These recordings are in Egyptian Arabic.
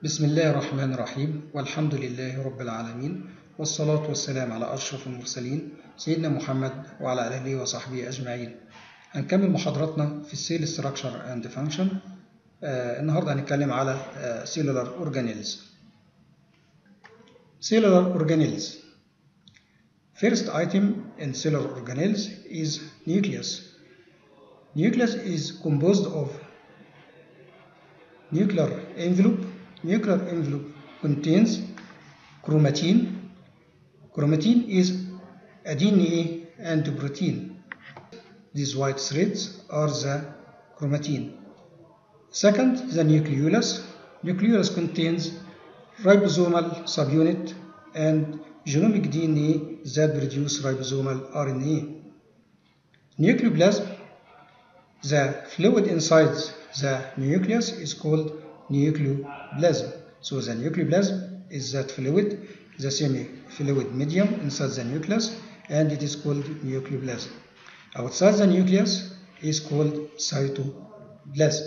بسم الله الرحمن الرحيم والحمد لله رب العالمين والصلاة والسلام على أشرف المرسلين سيدنا محمد وعلى آله وصحبه أجمعين هنكمل محاضراتنا في السيل ستراكشر اند فانكشن النهارده هنتكلم على cellular organelles cellular organelles first item in cellular organelles is nucleus nucleus is composed of nuclear envelope nuclear envelope contains chromatin chromatin is a DNA and protein these white threads are the chromatin second the nucleolus nucleolus contains ribosomal subunit and genomic DNA that produce ribosomal RNA nucleoplasm the fluid inside the nucleus is called nucleoplasm. So the nucleoplasm is that fluid, the semi-fluid medium inside the nucleus, and it is called nucleoplasm. Outside the nucleus is called cytoplasm.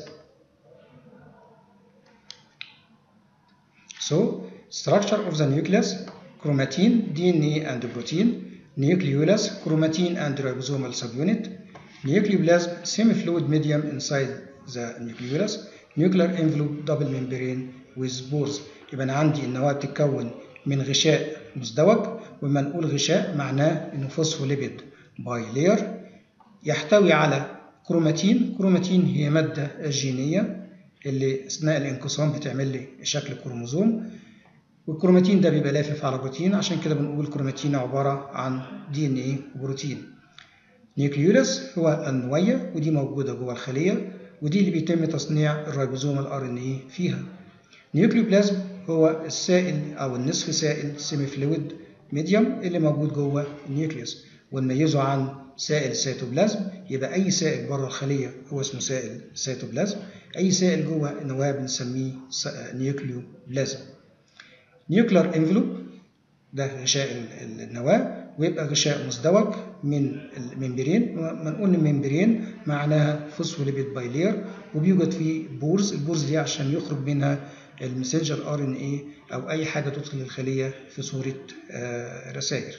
So structure of the nucleus, chromatin, DNA and protein, nucleolus, chromatin and ribosomal subunit, nucleoplasm, semi-fluid medium inside the nucleolus, nuclear envelope double membrane with pores يبقى انا عندي النواه بتتكون من غشاء مزدوج ولما نقول غشاء معناه انه فوسفوليبيد باي لير يحتوي على كروماتين كروماتين هي ماده جينيه اللي اثناء الانقسام بتعمل لي شكل كروموزوم والكروماتين ده بيبقى لافف على بروتين عشان كده بنقول كروماتين عباره عن دي ان ايه وبروتين نيوكليولس هو النويه ودي موجوده جوه الخليه ودي اللي بيتم تصنيع الريبوزوم الار ان اي فيها نيوكليوبلازم هو السائل او النصف سائل سيمي فلويد ميديوم اللي موجود جوه النيوكليوس ونميزه عن سائل السيتوبلازم يبقى اي سائل بره الخليه هو اسمه سائل سيتوبلازم اي سائل جوه النواه بنسميه نيوكليوبلازم نيوكلير انفلوب ده غشاء النواه ويبقى غشاء مزدوج من الممبرين ما نقول الممبرين معناها فوسفوليبيد بايلير وبيوجد فيه بورز البورز دي عشان يخرج منها المسنجر ار ان اي او اي حاجه تدخل الخليه في صوره رسائل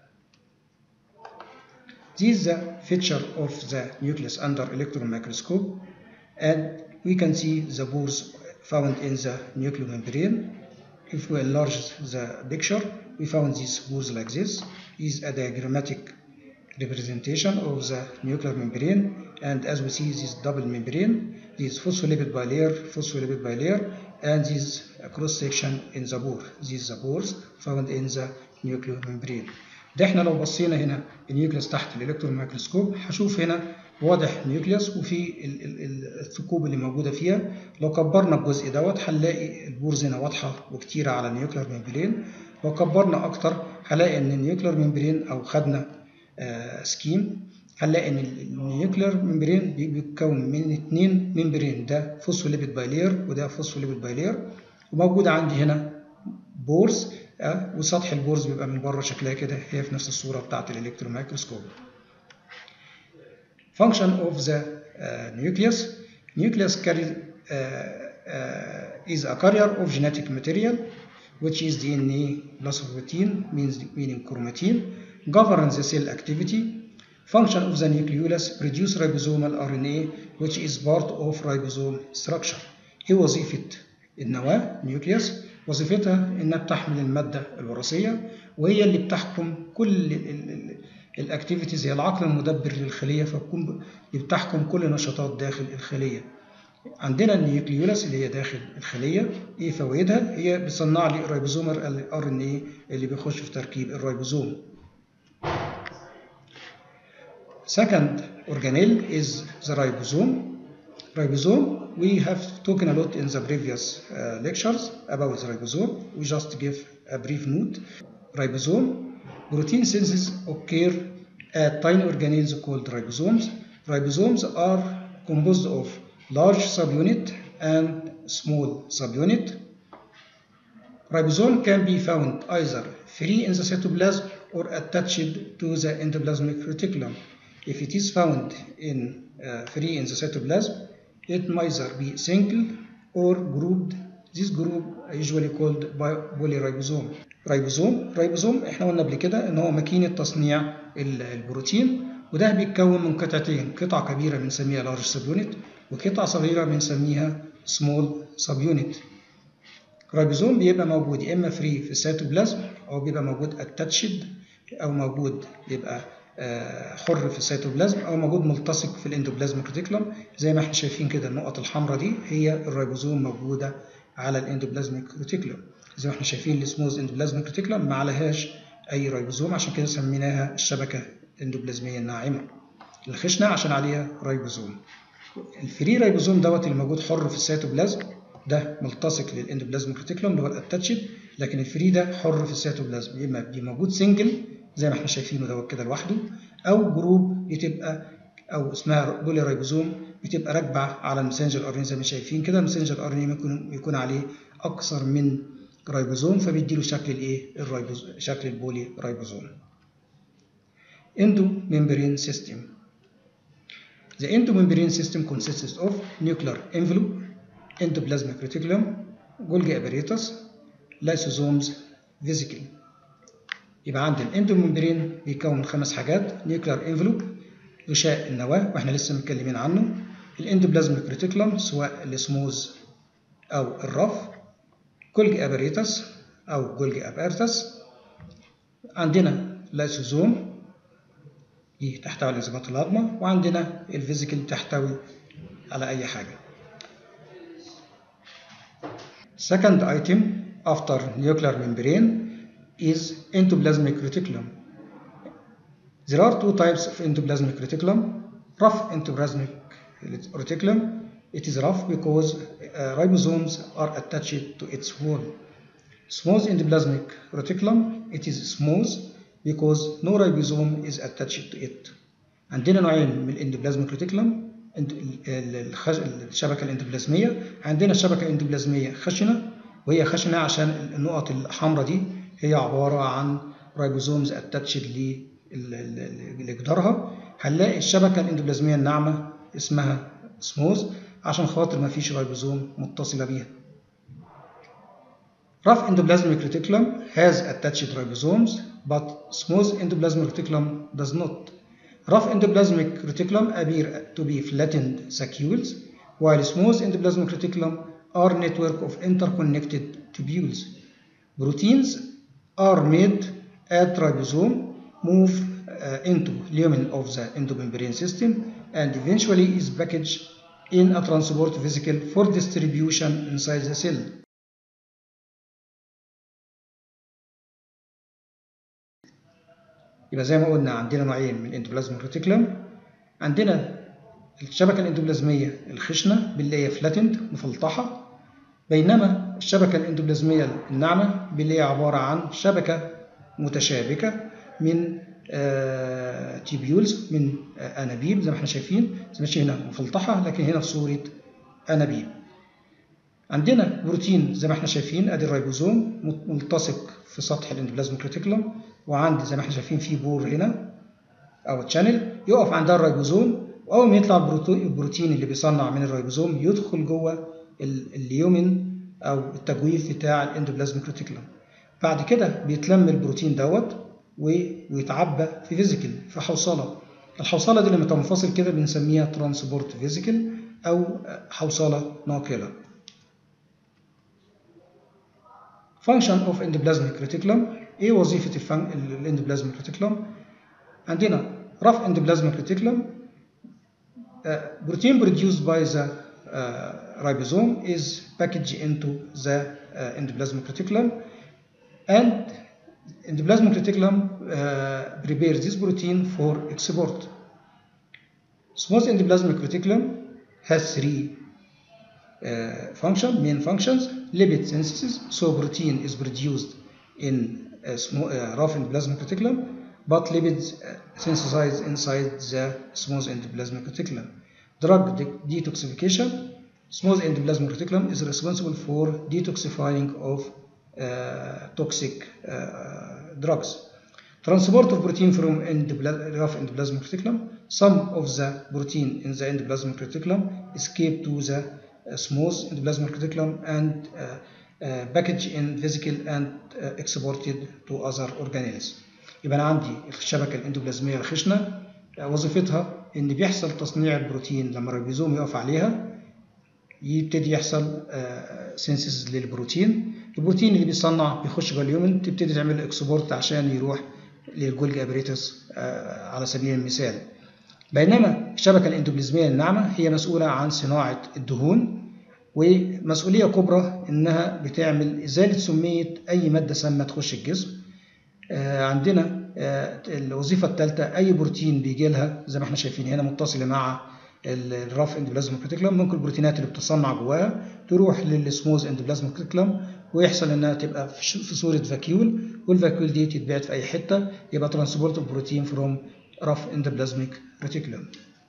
This is the feature of the nucleus under electron microscope and we can see the pores found in the nucleomembrane. If we enlarge the picture, we found these pores like this. Is a diagrammatic representation of the nuclear membrane and as we see this double membrane, this phospholipid bilayer, phospholipid bilayer and this cross section in the pore. These are the pores found in the nuclear membrane. ده احنا لو بصينا هنا النيوكليوس تحت الالكترون مايكروسكوب هشوف هنا واضح نيوكليوس وفي الثقوب اللي موجوده فيها لو كبرنا الجزء دوت هنلاقي البورز هنا واضحه وكتيره على النيوكلير ممبرين لو كبرنا اكتر هلاقي ان النيوكلير ممبرين او خدنا آه سكيم هنلاقي ان النيوكلير ممبرين بيتكون من اثنين ممبرين ده فوسفوليبيد بايلير وده فوسفوليبيد بايلير وموجود عندي هنا بورز أه؟ وسطح البورز بيبقى من بره شكلها كده هي في نفس الصوره بتاعه الالكترون مايكروسكوب function of the uh, nucleus nucleus carry, uh, uh, is a carrier of genetic material which is DNA plus protein means meaning chromatin governs the cell activity function of the nucleolus produce ribosomal RNA which is part of ribosome structure ايه وظيفه النواه nucleus وظيفتها انها بتحمل الماده الوراثيه وهي اللي بتحكم كل الاكتيفيتيز هي العقل المدبر للخليه فبتكون بتحكم كل نشاطات داخل الخليه عندنا النيوكليولاس اللي هي داخل الخليه ايه فوائدها هي بتصنع لي الريبوزوم الار ان اي اللي بيخش في تركيب الريبوزوم Second organelle is the ribosome. Ribosome, we have talked a lot in the previous uh, lectures about the ribosome. We just give a brief note. Ribosome, protein synthesis occur at tiny organelles called ribosomes. Ribosomes are composed of large subunit and small subunit. Ribosome can be found either free in the cytoplasm or attached to the endoplasmic reticulum. If it is found in uh, free in the cytoplasm, it might either be single or grouped This group usually called polyribosome. ريبوزوم ريبوزوم احنا قلنا قبل كده ان هو ماكينة تصنيع البروتين وده بيتكون من قطعتين قطعة كبيرة بنسميها لارج سب يونت وقطعة صغيرة بنسميها سمول سب يونت الريبوزوم بيبقى موجود يا اما فري في السيتوبلازم او بيبقى موجود اتاتشد او موجود بيبقى حر في السيتوبلازم او موجود ملتصق في الاندوبلازم ريتيكولم زي ما احنا شايفين كده النقط الحمراء دي هي الريبوزوم موجوده على الاندوبلازميك ريتيكولم زي ما احنا شايفين السموز اندوبلازميك ريتيكولم ما عليهاش اي ريبوزوم عشان كده سميناها الشبكه الاندوبلازميه الناعمه الخشنه عشان عليها ريبوزوم الفري ريبوزوم دوت اللي موجود حر في السيتوبلازم ده ملتصق للاندوبلازميك ريتيكولم اللي هو الاتاتشد لكن الفري ده حر في السيتوبلازم يا اما دي موجود سنجل زي ما احنا شايفينه دوت كده لوحده او جروب بتبقى او اسمها بولي ريبوزوم بتبقى راكبه على المسنجر ار زي ما شايفين كده المسنجر ار ممكن يكون عليه اكثر من ريبوزوم فبيديله شكل الايه الريبوزوم شكل البولي ريبوزوم endomembrane system The endomembrane system consists of nuclear envelope, endoplasmic reticulum, Golgi apparatus, lysosomes, vesicle. يبقى عندي الاندوممبرين بيكون من خمس حاجات نيوكلير انفلوب غشاء النواة واحنا لسه متكلمين عنه الاندوبلازميك ريتيكولم سواء السموز او الرف جولجي اباريتس او جولجي ابارتس عندنا لايسوزوم دي تحتوي على انزيمات الهضمة وعندنا الفيزيكال تحتوي على أي حاجة. Second item after nuclear membrane is endoplasmic reticulum. There are two types of endoplasmic reticulum. Rough endoplasmic reticulum. It is rough because uh, ribosomes are attached to its wall. Smooth endoplasmic reticulum. It is smooth because no ribosome is attached to it. عندنا نوعين من الاندوبلازميك ريتيكولم الشبكه الاندوبلازميه عندنا الشبكه الاندوبلازميه خشنه وهي خشنه عشان النقط الحمراء دي هي عباره عن رايبوزومز اتاتشد لجدارها هنلاقي الشبكه الاندوبلازميه الناعمه اسمها سموز عشان خاطر ما فيش رايبوزوم متصله بيها Rough endoplasmic reticulum has attached ribosomes, but smooth endoplasmic reticulum does not. Rough endoplasmic reticulum appear to be flattened sacules, while smooth endoplasmic reticulum are network of interconnected tubules. Proteins are made at ribosome, move uh, into lumen of the endomembrane system, and eventually is packaged in a transport vesicle for distribution inside the cell. يبقى زي ما قلنا عندنا نوعين من الاندوبلازميك ريتيكولم عندنا الشبكه الاندوبلازميه الخشنه باللي هي فلاتند مفلطحه بينما الشبكه الاندوبلازميه الناعمه باللي هي عباره عن شبكه متشابكه من آه تيبيولز من آه انابيب زي ما احنا شايفين زي ما شايفين هنا مفلطحه لكن هنا في صوره انابيب عندنا بروتين زي ما احنا شايفين ادي الريبوزوم ملتصق في سطح الاندوبلازميك ريتيكولم وعندي زي ما احنا شايفين في بور هنا او تشانل يقف عندها الريبوزوم واول ما يطلع البروتين اللي بيصنع من الريبوزوم يدخل جوه اليومن او التجويف بتاع الاندوبلازميك ريتيكولم بعد كده بيتلم البروتين دوت ويتعبى في فيزيكل في حوصله الحوصله دي لما تنفصل كده بنسميها ترانسبورت فيزيكل او حوصله ناقله function of endoplasmic reticulum ايه وظيفه الاندوبلازميك ريتيكولم عندنا rough endoplasmic reticulum uh, protein produced by the uh, ribosome is packaged into the uh, endoplasmic reticulum and endoplasmic reticulum uh, prepares this protein for export smooth endoplasmic reticulum has three uh, function main functions lipid synthesis so protein is produced in a small, uh, rough endoplasmic reticulum but lipids uh, synthesized inside the smooth endoplasmic reticulum drug de detoxification smooth endoplasmic reticulum is responsible for detoxifying of toxic drugs transport of protein from endopla rough endoplasmic reticulum some of the protein in the endoplasmic reticulum escape to the smooth endoplasmic reticulum and uh, uh, packaged in vesicle and uh, exported to other organelles. يبقى أنا عندي الشبكة الاندوبلازمية الخشنة وظيفتها إن بيحصل تصنيع البروتين لما الريبوزوم يقف عليها يبتدي يحصل سينسيس للبروتين البروتين اللي بيصنع بيخش جوه اليومن تبتدي تعمل اكسبورت عشان يروح للجولج ابريتس على سبيل المثال بينما الشبكة الاندوبلازمية الناعمة هي مسؤولة عن صناعة الدهون ومسؤولية كبرى إنها بتعمل إزالة سمية أي مادة سامة تخش الجسم عندنا الوظيفة الثالثة أي بروتين بيجي لها زي ما احنا شايفين هنا متصلة مع الراف اندوبلازميك ريتيكولم ممكن البروتينات اللي بتصنع جواها تروح للسموز اندوبلازميك ريتيكولم ويحصل انها تبقى في صوره فاكيول والفاكيول دي تتبعت في اي حته يبقى ترانسبورت اوف بروتين فروم راف اندوبلازميك ريتيكولم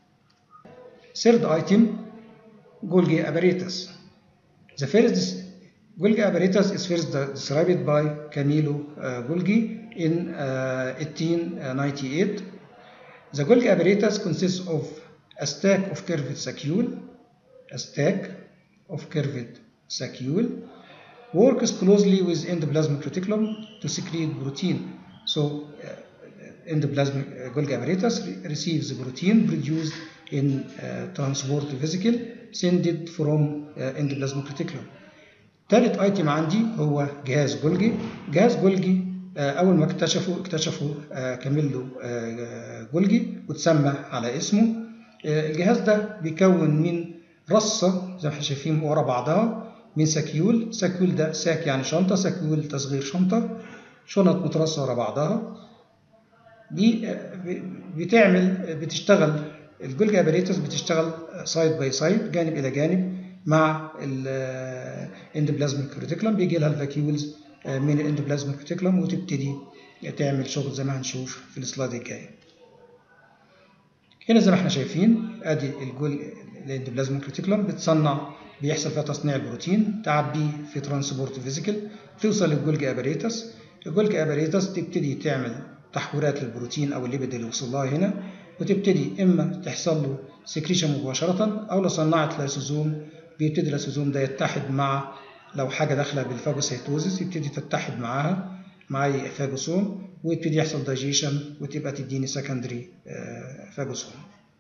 Third item Golgi apparatus. The first Golgi apparatus is first described by Camilo uh, Golgi in uh, 1898. The Golgi apparatus consists of a stack of curved saccule, a stack of curved saccule, works closely with endoplasmic reticulum to secrete protein. So, uh, endoplasmic uh, Golgi apparatus re receives the protein produced in uh, transport vesicle sent from uh, endoplasmic reticulum. ثالث ايتم عندي هو جهاز جولجي جهاز جولجي اول ما اكتشفوا اكتشفوا كاميلو جولجي وتسمى على اسمه الجهاز ده بيكون من رصه زي ما احنا شايفين ورا بعضها من ساكيول ساكيول ده ساك يعني شنطه ساكيول تصغير شنطه شنط مترصه ورا بعضها دي بتعمل بتشتغل الجولجي اباريتس بتشتغل سايد باي سايد جانب الى جانب مع الاندوبلازميك ريتيكولم بيجي لها الفاكيولز من الاندوبلازميك ريتيكولم وتبتدي تعمل شغل زي ما هنشوف في السلايد الجاي هنا زي ما احنا شايفين ادي الجول الاندوبلازميك ريتيكولم بتصنع بيحصل فيها تصنيع البروتين تعبيه في ترانسبورت فيزيكال توصل للجولجي اباريتس الجولجي اباريتس تبتدي تعمل تحويلات للبروتين او الليبيد اللي وصل لها هنا وتبتدي اما تحصل له سكريشن مباشره او لو صنعت لايسوزوم بيبتدي اللايسوزوم ده يتحد مع لو حاجه داخله بالفاجوسيتوزيس يبتدي تتحد معاها مع اي فاجوسوم ويبتدي يحصل دايجيشن وتبقى تديني سكندري فاجوسوم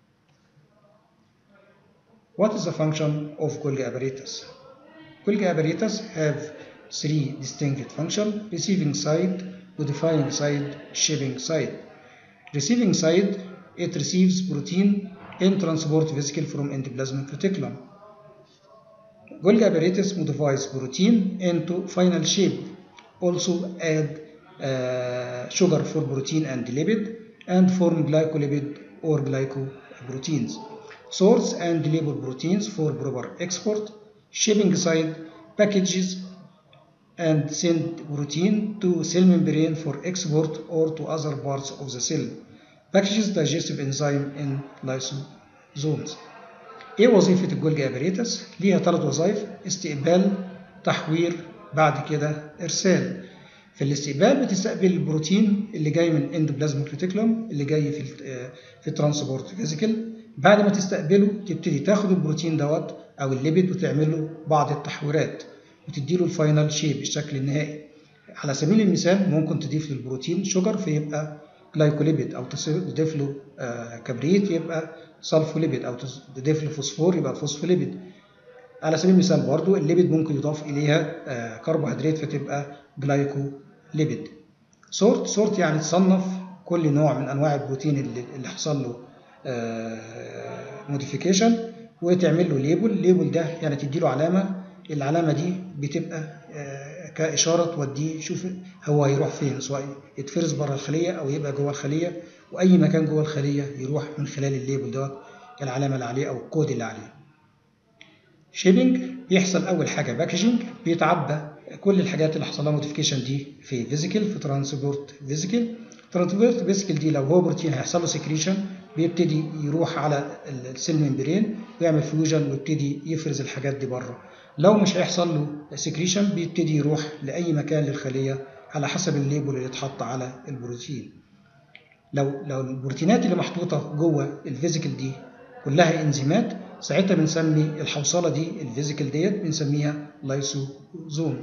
What is the function of Golgi apparatus? Golgi apparatus have three distinct functions: receiving side, modifying side, shaping side. Receiving side, it receives protein in transport vesicle from endoplasmic reticulum. Golgi apparatus modifies protein into final shape. Also add uh, sugar for protein and lipid and form glycolipid or glycoproteins. Source and label proteins for proper export. Shipping side packages and send protein to cell membrane for export or to other parts of the cell. Packages digestive enzyme in lysosomes. ايه وظيفة الجولجي اباريتس؟ ليها ثلاث وظائف استقبال تحوير بعد كده ارسال. في الاستقبال بتستقبل البروتين اللي جاي من اندوبلازميك ريتيكولوم اللي جاي في في الترانسبورت فيزيكال بعد ما تستقبله تبتدي تاخد البروتين دوت او الليبيد وتعمل له بعض التحويرات وتدي له الفاينل شيب الشكل النهائي على سبيل المثال ممكن تضيف للبروتين شوجر فيبقى جلايكوليبيد او تضيف له كبريت يبقى سلفوليبيد او تضيف له فوسفور يبقى فوسفوليبيد على سبيل المثال برضو الليبيد ممكن يضاف اليها كربوهيدرات فتبقى جلايكوليبيد سورت سورت يعني تصنف كل نوع من انواع البروتين اللي, اللي حصل له موديفيكيشن وتعمل له ليبل الليبل ده يعني تدي له علامه العلامه دي بتبقى كاشاره توديه شوف هو هيروح فين سواء يتفرز بره الخليه او يبقى جوه الخليه واي مكان جوه الخليه يروح من خلال الليبل دوت العلامه اللي عليه او الكود اللي عليه شيبنج بيحصل اول حاجه باكجينج بيتعبى كل الحاجات اللي حصل لها موديفيكيشن دي في فيزيكال في ترانسبورت فيزيكال ترانسبورت فيزيكال دي لو هو بروتين هيحصل له سكريشن بيبتدي يروح على السيل ممبرين ويعمل فيوجن ويبتدي يفرز الحاجات دي بره لو مش هيحصل له سكريشن بيبتدي يروح لاي مكان للخليه على حسب الليبل اللي اتحط على البروتين لو لو البروتينات اللي محطوطه جوه الفيزيكال دي كلها انزيمات ساعتها بنسمي الحوصله دي الفيزيكال ديت بنسميها لايسوزوم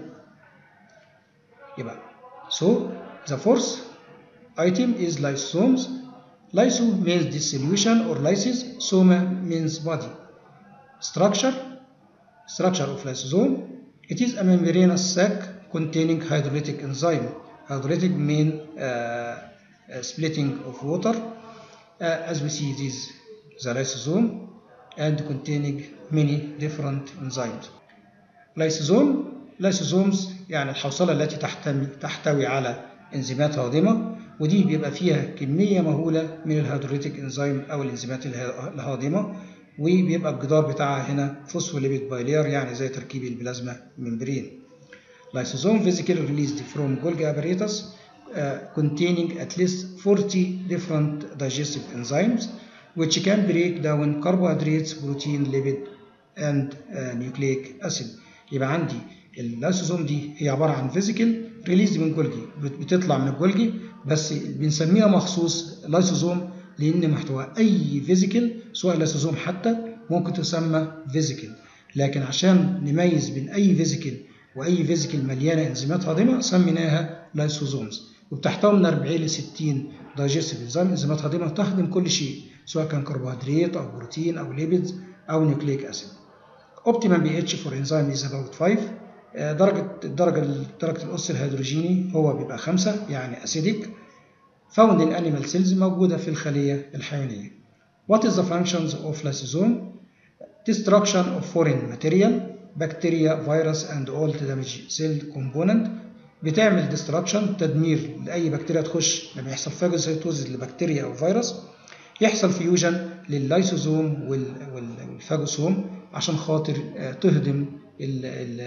يبقى so the fourth item is lysosomes lyso means dissolution or lysis soma means body structure structure of lysosome it is a membranous sac containing hydrolytic enzyme hydrolytic mean uh, uh, splitting of water uh, as we see this the lysosome and containing many different enzymes lysosome lysosomes يعني الحوصلة التي تحتوي تحتوي على انزيمات هاضمة ودي بيبقى فيها كمية مهولة من الهيدروليتيك انزيم أو الانزيمات الهاضمة وبيبقى الجدار بتاعها هنا فوسفوليبيد بايلير يعني زي تركيب البلازما ممبرين. Lysosome physically released from Golgi apparatus uh, containing at least 40 different digestive enzymes which can break down carbohydrates, protein, lipid and uh, nucleic acid. يبقى عندي اللايسوزوم دي هي عباره عن فيزيكال ريليز من جولجي بتطلع من الجولجي بس بنسميها مخصوص لايسوزوم لان محتوى اي فيزيكال سواء لايسوزوم حتى ممكن تسمى فيزيكال لكن عشان نميز بين اي فيزيكال واي فيزيكال مليانه انزيمات هاضمه سميناها لايسوزومز وبتحتوي من 40 ل 60 دايجستيف انزيم انزيمات هاضمه تخدم كل شيء سواء كان كربوهيدرات او بروتين او ليبيدز او نيوكليك اسيد optimum pH for enzyme is about 5 درجة الدرجة درجة الأس الهيدروجيني هو بيبقى 5 يعني أسيديك found in animal cells موجودة في الخلية الحيوانية. What is the functions of lysosome? Destruction of foreign material, bacteria, virus and all damage cell component بتعمل destruction تدمير لأي بكتيريا تخش لما يحصل فاجوسيتوزيس لبكتيريا أو فيروس يحصل فيوجن لللايسوزوم والفاجوسوم عشان خاطر تهدم ال ال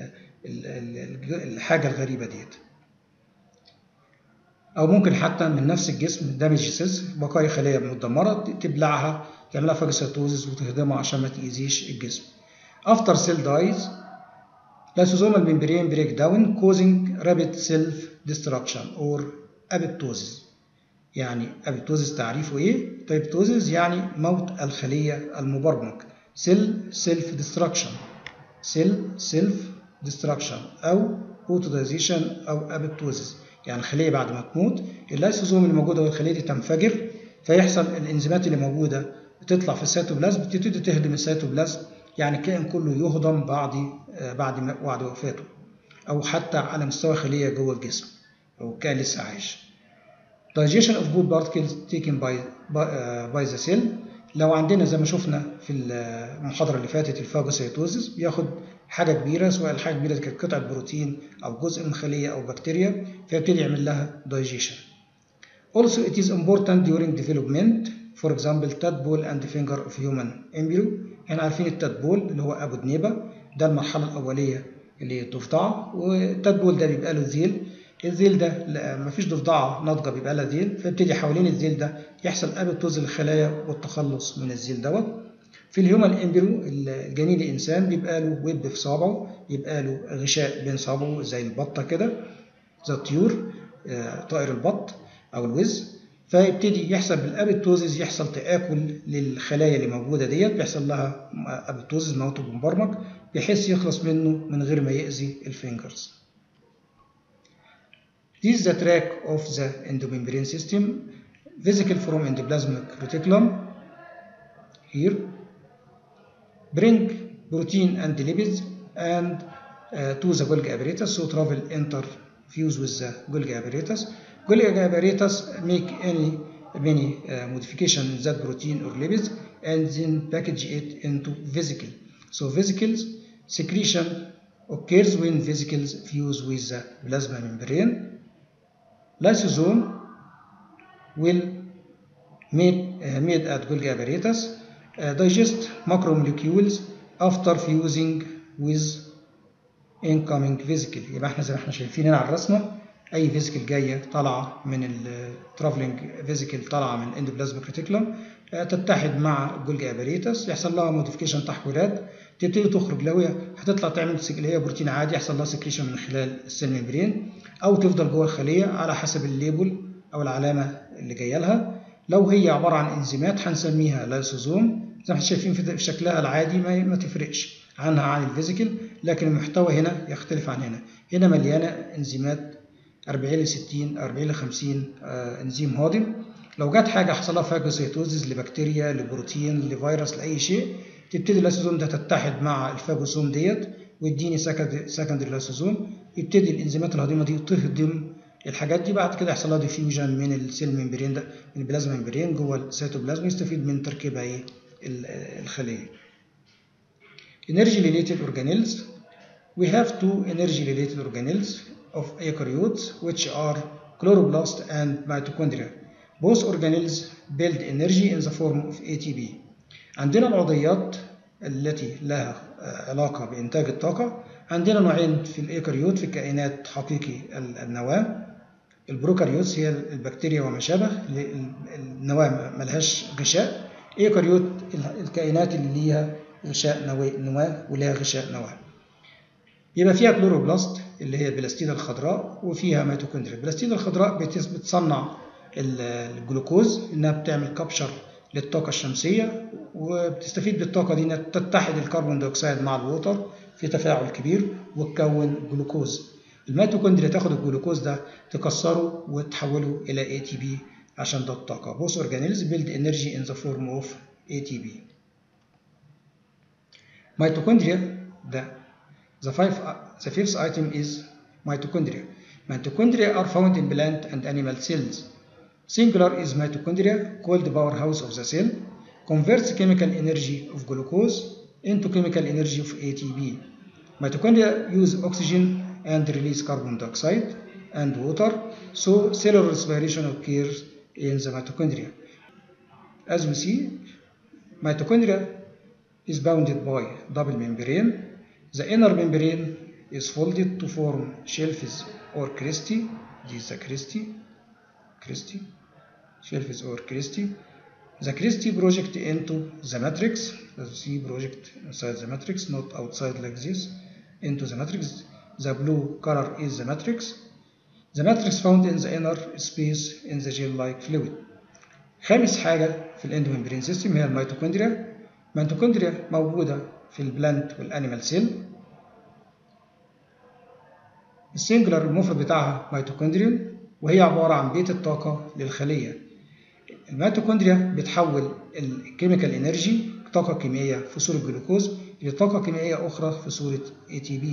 ال الحاجة الغريبة ديت أو ممكن حتى من نفس الجسم دامج سيلز بقايا خلايا مدمرة تبلعها تعملها فاجوسيتوزيس وتهدمها عشان ما تأذيش الجسم. After cell dies, lysosomal membrane break down causing rapid self destruction or apoptosis. يعني apoptosis تعريفه إيه؟ apoptosis يعني موت الخلية المبرمج. cell self destruction. cell self destruction أو autodization أو apoptosis. يعني الخلية بعد ما تموت اللايسوزوم اللي موجودة والخلية دي تنفجر فيحصل الانزيمات اللي موجودة تطلع في السيتوبلازم بتبتدي تهدم السيتوبلازم يعني الكائن كله يهضم بعد بعد بعد وفاته أو حتى على مستوى خلية جوه الجسم أو كائن لسه عايش. Digestion of good particles taken by by the cell لو عندنا زي ما شفنا في المحاضرة اللي فاتت الفاجوسيتوزيس بياخد حاجة كبيرة سواء الحاجة الكبيرة دي كانت قطعة بروتين أو جزء من خلية أو بكتيريا فيبتدي يعمل لها digestion. Also it is important during development for example tadpole and finger of human embryo احنا عارفين التدبول اللي هو أبو دنيبة ده المرحلة الأولية اللي هي الضفدعة والتدبول ده بيبقى له ذيل الذيل ده مفيش ضفدعة ناضجة بيبقى لها ذيل فيبتدي حوالين الذيل ده يحصل أبوتوز الخلايا والتخلص من الذيل دوت في الهيومن امبريو الجنين الانسان بيبقى له ويب في صابعه يبقى له غشاء بين صابعه زي البطه كده زي الطيور طائر البط او الوز فيبتدي يحصل بالابيتوزيس يحصل تاكل للخلايا اللي موجوده ديت بيحصل لها ابيتوزيس موت مبرمج بحيث يخلص منه من غير ما يأذي الفينجرز. This is the track of the endomembrane system vesicle from endoplasmic reticulum here bring protein and lipids and uh, to the Golgi apparatus so travel interfuse with the Golgi apparatus Golgi apparatus make any many uh, modification in that protein or lipids and then package it into vesicle so vesicles secretion occurs when vesicles fuse with the plasma membrane lysosome will made, uh, made at Golgi apparatus uh, digest macromolecules after fusing with incoming vesicle يبقى احنا زي ما احنا شايفين هنا على الرسمه اي فيزيكل جايه طالعه من الترافلنج فيزيكل طالعه من الاندوبلازميك ريتيكولم تتحد مع الجولجي اباريتس يحصل لها موديفيكيشن تحويلات تبتدي تخرج لو هي هتطلع تعمل اللي هي بروتين عادي يحصل لها سكريشن من خلال السيل ميمبرين او تفضل جوه الخليه على حسب الليبل او العلامه اللي جايه لها لو هي عباره عن انزيمات هنسميها لايسوزوم زي ما احنا شايفين في شكلها العادي ما, ما تفرقش عنها عن الفيزيكال لكن المحتوى هنا يختلف عن هنا هنا مليانه انزيمات 40 ل 60 40 ل 50 آه انزيم هاضم لو جت حاجه حصل لها فاجوسيتوزيس لبكتيريا لبروتين لفيروس لاي شيء تبتدي اللايسوزوم ده تتحد مع الفاجوسوم ديت ويديني سكندري لايسوزوم يبتدي الانزيمات الهضيمه دي تهضم الحاجات دي بعد كده يحصل لها ديفيوجن من السيل ممبرين ده من البلازما ممبرين جوه السيتوبلازم يستفيد من تركيبها ايه الخليه energy related organelles we have two energy related organelles of eukaryotes which are chloroplast and mitochondria both organelles build energy in the form of ATP عندنا العضيات التي لها علاقة بإنتاج الطاقة عندنا نوعين في الإيكاريوت في كائنات حقيقي النواة البروكاريوتس هي البكتيريا وما شابه النواة ملهاش غشاء إيكاريوت الكائنات اللي ليها غشاء نواة ولها غشاء نواة يبقى فيها كلوروبلاست اللي هي البلاستيدة الخضراء وفيها ميتوكوندريا البلاستيدة الخضراء بتصنع الجلوكوز انها بتعمل كابشر للطاقة الشمسية وبتستفيد بالطاقة دي انها تتحد الكربون دايوكسيد مع الووتر في تفاعل كبير وتكون جلوكوز الميتوكوندريا تاخد الجلوكوز ده تكسره وتحوله الى ATP عشان ده الطاقة both organelles build energy in the form of ATP mitochondria the the, five, the fifth item is mitochondria mitochondria are found in plant and animal cells Singular is mitochondria, called the powerhouse of the cell, converts chemical energy of glucose into chemical energy of ATP. Mitochondria use oxygen and release carbon dioxide and water, so cellular respiration occurs in the mitochondria. As we see, mitochondria is bounded by double membrane. The inner membrane is folded to form shelves or cristae. This is the cristae. Christie, shelves or Christie. The Christie project into the matrix, as you see project inside the matrix, not outside like this, into the matrix. The blue color is the matrix. The matrix found in the inner space in the gel-like fluid. خامس حاجة في الاندوممبرين سيستم هي الميتوكوندريا. الميتوكوندريا موجودة في البلانت والانيمال سيل. السنجلر المفرد بتاعها ميتوكوندريون وهي عبارة عن بيت الطاقة للخلية الميتوكوندريا بتحول الكيميكال انرجي طاقة كيميائية في صورة جلوكوز لطاقة كيميائية أخرى في صورة ATP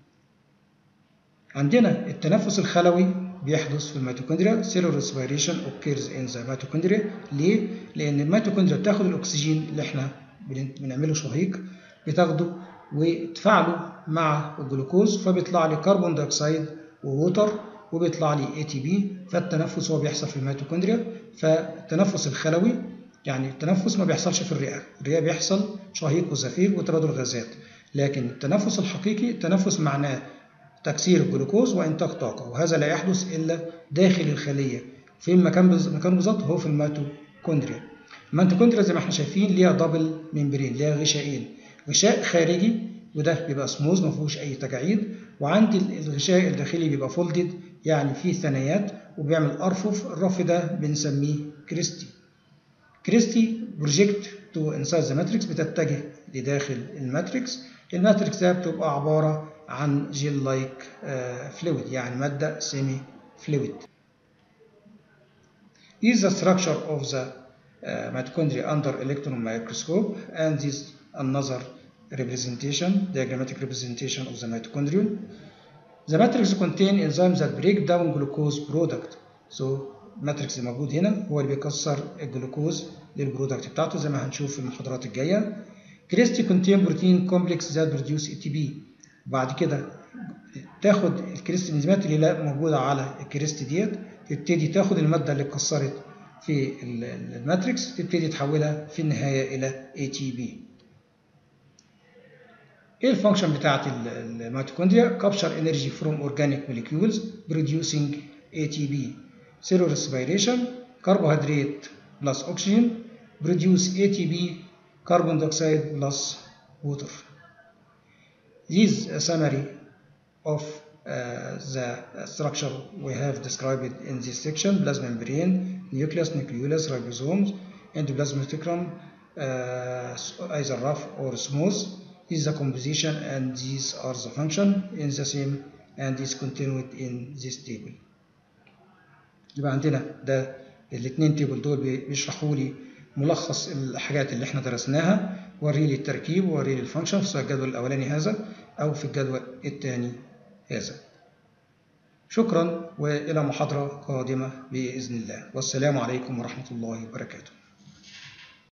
عندنا التنفس الخلوي بيحدث في الميتوكوندريا cellular respiration occurs in the mitochondria ليه؟ لأن الميتوكوندريا بتاخد الأكسجين اللي احنا بنعمله شهيق بتاخده وتفاعله مع الجلوكوز فبيطلع لي كربون دايوكسيد ووتر وبيطلع لي اي تي بي فالتنفس هو بيحصل في الميتوكوندريا فالتنفس الخلوي يعني التنفس ما بيحصلش في الرئه الرئه بيحصل شهيق وزفير وتبادل غازات لكن التنفس الحقيقي التنفس معناه تكسير الجلوكوز وانتاج طاقه وهذا لا يحدث الا داخل الخليه فين مكان مكانه بالظبط هو في الميتوكوندريا الميتوكوندريا زي ما احنا شايفين ليها دبل ممبرين ليها غشائين غشاء خارجي وده بيبقى سموز ما فيهوش اي تجاعيد وعندي الغشاء الداخلي بيبقى فولدد يعني فيه ثنايات وبيعمل ارفف الرف ده بنسميه كريستي كريستي بروجكت تو انسايد ذا ماتريكس بتتجه لداخل الماتريكس الماتريكس ده بتبقى عباره عن جيل لايك فلويد يعني ماده سيمي فلويد is the structure of the uh, mitochondria under electron microscope and this another representation, diagrammatic representation of the mitochondrion. The matrix contain enzymes that break down glucose product. So الماتريكس اللي موجود هنا هو اللي بيكسر الجلوكوز للبرودكت بتاعته زي ما هنشوف في المحاضرات الجايه. كريستي contain protein complex that produce ATP. بعد كده تاخد الكريستي الانزيمات اللي لا موجوده على الكريستي ديت تبتدي تاخد الماده اللي اتكسرت في الماتريكس تبتدي تحولها في النهايه الى ATP. ايه الفانكشن بتاعت الميتوكوندريا كابشر انرجي فروم اورجانيك موليكيولز producing ATP cellular respiration carbohydrate plus oxygen produce ATP carbon dioxide plus water this is a summary of uh, the structure we have described in this section plasma membrane nucleus nucleolus ribosomes endoplasmic reticulum uh, either rough or smooth is the composition and these are the function in the same and is continued in this table يبقى عندنا ده الاثنين تيبل دول بيشرحوا لي ملخص الحاجات اللي احنا درسناها وري لي التركيب وري لي الفانكشن في الجدول الاولاني هذا او في الجدول الثاني هذا شكرا والى محاضره قادمه باذن الله والسلام عليكم ورحمه الله وبركاته